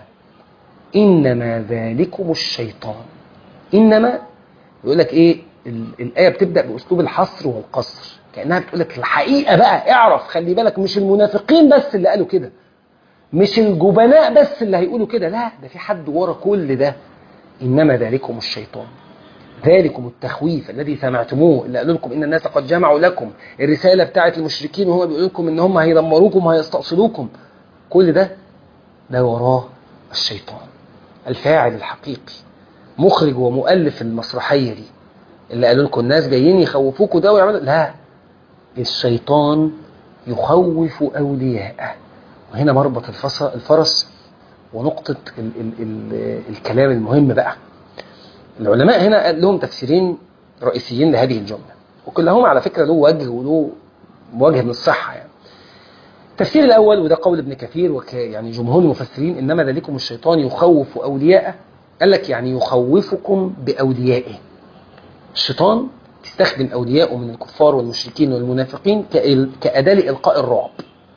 إنما ذلكم الشيطان إنما يقول لك إيه ال- الآية بتبدأ بأسلوب الحصر والقصر كأنها بتقول لك الحقيقة بقى اعرف خلي بالك مش المنافقين بس اللي قالوا كده مش الجبناء بس اللي هيقولوا كده لا ده في حد ورا كل ده إنما ذلكم الشيطان ذلكم التخويف الذي سمعتموه اللي قالوا لكم ان الناس قد جمعوا لكم الرساله بتاعت المشركين وهم بيقولوا لكم ان هم هيدمروكم وهيستأصلوكم كل ده ده وراه الشيطان الفاعل الحقيقي مخرج ومؤلف المسرحيه دي اللي قالوا لكم الناس جايين يخوفوكوا ده ويعملوا لا الشيطان يخوف اولياءه وهنا مربط الفص- الفرس ونقطه ال ال ال الكلام المهم بقى العلماء هنا قال لهم تفسيرين رئيسيين لهذه الجملة وكلهما على فكرة له وجه وله وجه من الصحة يعني التفسير الأول وده قول ابن كثير وك يعني جمهور المفسرين إنما ذلكم الشيطان يخوف أولياءه قال لك يعني يخوفكم بأوليائه الشيطان تستخدم أولياءه من الكفار والمشركين والمنافقين كإل- كأداة لإلقاء الرعب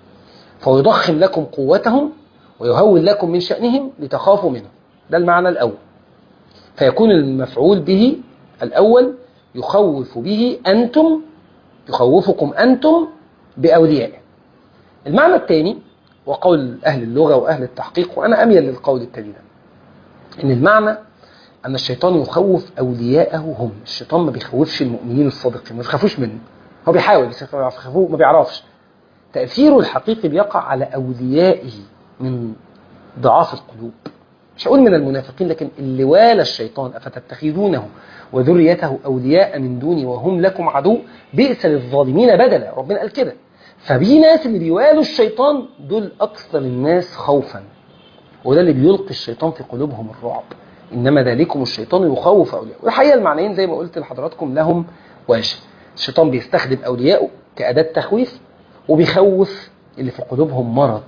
فيضخم لكم قوتهم ويهول لكم من شأنهم لتخافوا منهم ده المعنى الأول فيكون المفعول به الأول يخوف به أنتم يخوفكم أنتم بأوليائه المعنى الثاني وقول أهل اللغة وأهل التحقيق وأنا أميل للقول الثاني ده إن المعنى أن الشيطان يخوف أولياءه هم الشيطان ما بيخوفش المؤمنين الصادقين ما بيخافوش منه هو بيحاول بس ما بيخافوه ما بيعرفش تأثيره الحقيقي بيقع على أوليائه من ضعاف القلوب مش هقول من المنافقين لكن اللي والى الشيطان أفتتخذونه وذريته أولياء من دوني وهم لكم عدو بئس للظالمين بدلا ربنا قال كده فبي ناس اللي بيوالوا الشيطان دول أكثر الناس خوفا وده اللي بيلقي الشيطان في قلوبهم الرعب إنما ذلكم الشيطان يخوف أولياءه والحقيقة المعنيين زي ما قلت لحضراتكم لهم وجه الشيطان بيستخدم أوليائه كأداة تخويف وبيخوف اللي في قلوبهم مرض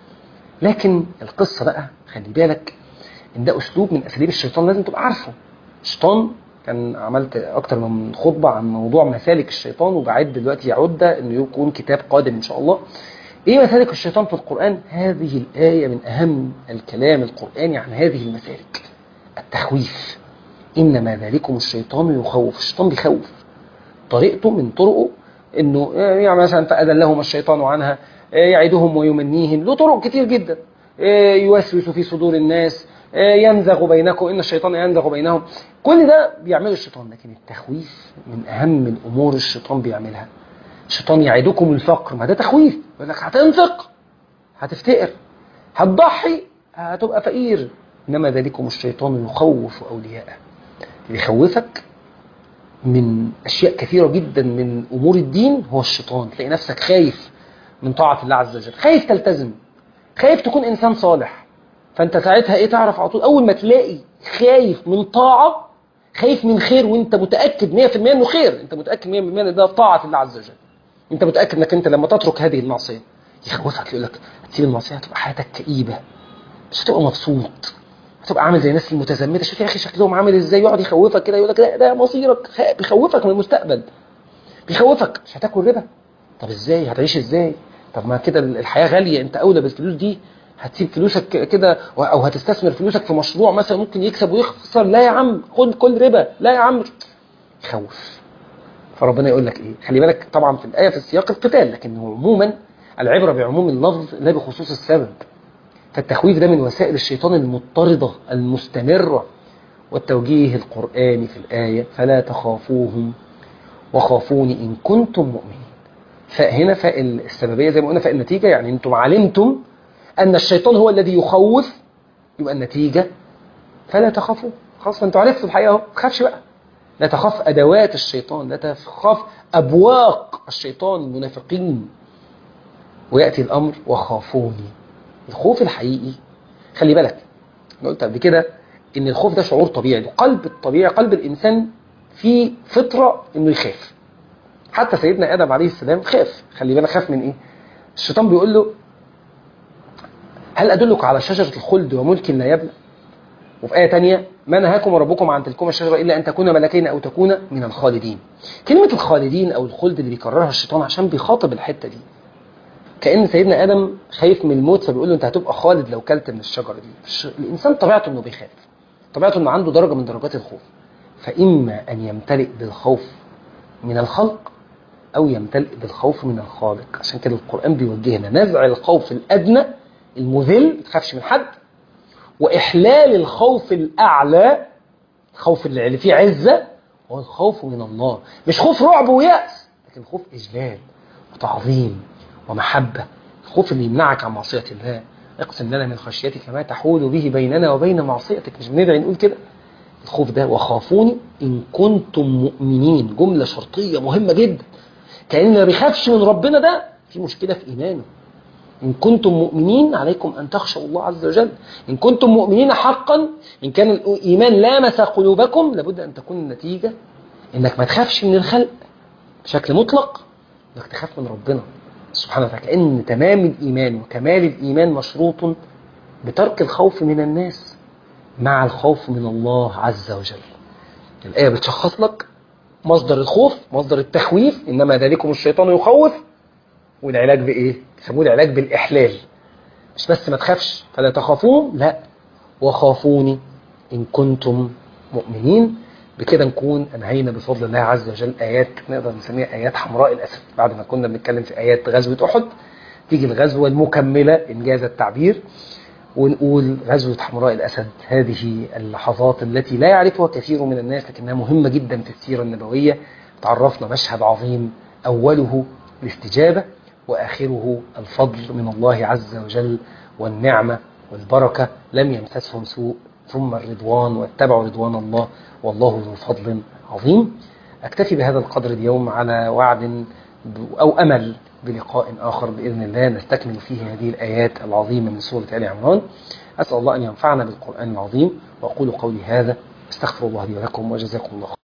لكن القصة بقى خلي بالك ان ده اسلوب من اساليب الشيطان لازم تبقى عارفه الشيطان كان عملت اكتر من خطبه عن موضوع مسالك الشيطان وبعد دلوقتي عده انه يكون كتاب قادم ان شاء الله ايه مسالك الشيطان في القران هذه الايه من اهم الكلام القراني عن هذه المسالك التخويف إنما ذلكم الشيطان يخوف الشيطان بيخوف طريقته من طرقه انه يعني مثلا فأذلهم الشيطان عنها يعدهم ويمنيهم له طرق كتير جدا يوسوس في صدور الناس ينزغ بينكم ان الشيطان ينزغ بينهم كل ده بيعمله الشيطان لكن التخويف من اهم الامور الشيطان بيعملها الشيطان يعدكم الفقر ما ده تخويف يقول لك هتنفق هتفتقر هتضحي هتبقى فقير انما ذلكم الشيطان يخوف اولياءه بيخوفك من اشياء كثيره جدا من امور الدين هو الشيطان تلاقي نفسك خايف من طاعه الله عز وجل خايف تلتزم خايف تكون انسان صالح فانت ساعتها ايه تعرف على طول اول ما تلاقي خايف من طاعه خايف من خير وانت متاكد 100% انه خير انت متاكد 100% ان ده طاعه الله عز وجل انت متاكد انك انت لما تترك هذه المعصيه يخوفك يقول لك هتسيب المعصيه هتبقى حياتك كئيبه مش هتبقى مبسوط هتبقى عامل زي الناس المتزمته شوف يا اخي شكلهم عامل ازاي يقعد يخوفك كده يقول لك ده, ده مصيرك بيخوفك من المستقبل بيخوفك مش هتاكل ربا طب ازاي هتعيش ازاي طب ما كده الحياه غاليه انت اولى بالفلوس دي هتسيب فلوسك كده او هتستثمر فلوسك في مشروع مثلا ممكن يكسب ويخسر لا يا عم خد كل ربا لا يا عم خوف فربنا يقول لك ايه خلي بالك طبعا في الايه في السياق القتال لكن هو عموما العبره بعموم اللفظ لا بخصوص السبب فالتخويف ده من وسائل الشيطان المضطردة المستمرة والتوجيه القرآني في الآية فلا تخافوهم وخافوني إن كنتم مؤمنين فهنا فاء السببية زي ما قلنا فاء النتيجة يعني أنتم علمتم أن الشيطان هو الذي يخوف يبقى النتيجة فلا تخافوا خلاص أنتم عرفتوا الحقيقة أهو ما تخافش بقى لا تخاف أدوات الشيطان لا تخاف أبواق الشيطان المنافقين ويأتي الأمر وخافوني الخوف الحقيقي خلي بالك انا قلت قبل كده ان الخوف ده شعور طبيعي قلب الطبيعي قلب الانسان فيه فطره انه يخاف حتى سيدنا ادم عليه السلام خاف خلي بالك خاف من ايه الشيطان بيقول له هل ادلك على شجره الخلد وملك لا يبلى وفي ايه تانية ما نهاكم ربكم عن تلكم الشجره الا ان تكونا ملكين او تكونا من الخالدين كلمه الخالدين او الخلد اللي بيكررها الشيطان عشان بيخاطب الحته دي كأن سيدنا آدم خايف من الموت فبيقول له أنت هتبقى خالد لو كلت من الشجرة دي الإنسان طبيعته أنه بيخاف طبيعته أنه عنده درجة من درجات الخوف فإما أن يمتلئ بالخوف من الخلق أو يمتلئ بالخوف من الخالق عشان كده القرآن بيوجهنا نزع الخوف الأدنى المذل ما تخافش من حد وإحلال الخوف الأعلى الخوف اللي فيه عزة هو الخوف من الله مش خوف رعب ويأس لكن خوف إجلال وتعظيم ومحبة الخوف اللي يمنعك عن معصية الله اقسم لنا من خشيتك ما تحول به بيننا وبين معصيتك مش بندعي نقول كده الخوف ده وخافوني إن كنتم مؤمنين جملة شرطية مهمة جدا كأن ما بيخافش من ربنا ده في مشكلة في إيمانه إن كنتم مؤمنين عليكم أن تخشوا الله عز وجل إن كنتم مؤمنين حقا إن كان الإيمان لامس قلوبكم لابد أن تكون النتيجة إنك ما تخافش من الخلق بشكل مطلق إنك تخاف من ربنا سبحانه وتعالى كأن تمام الإيمان وكمال الإيمان مشروط بترك الخوف من الناس مع الخوف من الله عز وجل الآية بتشخص لك مصدر الخوف مصدر التخويف إنما ذلكم الشيطان يخوف والعلاج بإيه؟ يسموه العلاج بالإحلال مش بس ما تخافش فلا تخافون لا وخافوني إن كنتم مؤمنين بكده نكون انهينا بفضل الله عز وجل ايات نقدر نسميها ايات حمراء الاسد بعد ما كنا بنتكلم في ايات غزوه احد تيجي الغزوه المكمله انجاز التعبير ونقول غزوه حمراء الاسد هذه اللحظات التي لا يعرفها كثير من الناس لكنها مهمه جدا في السيره النبويه تعرفنا مشهد عظيم اوله الاستجابه واخره الفضل من الله عز وجل والنعمه والبركه لم يمسسهم سوء ثم الرضوان واتبعوا رضوان الله والله ذو فضل عظيم أكتفي بهذا القدر اليوم على وعد أو أمل بلقاء آخر بإذن الله نستكمل فيه هذه الآيات العظيمة من سورة آل عمران أسأل الله أن ينفعنا بالقرآن العظيم وأقول قولي هذا استغفر الله لي ولكم وجزاكم الله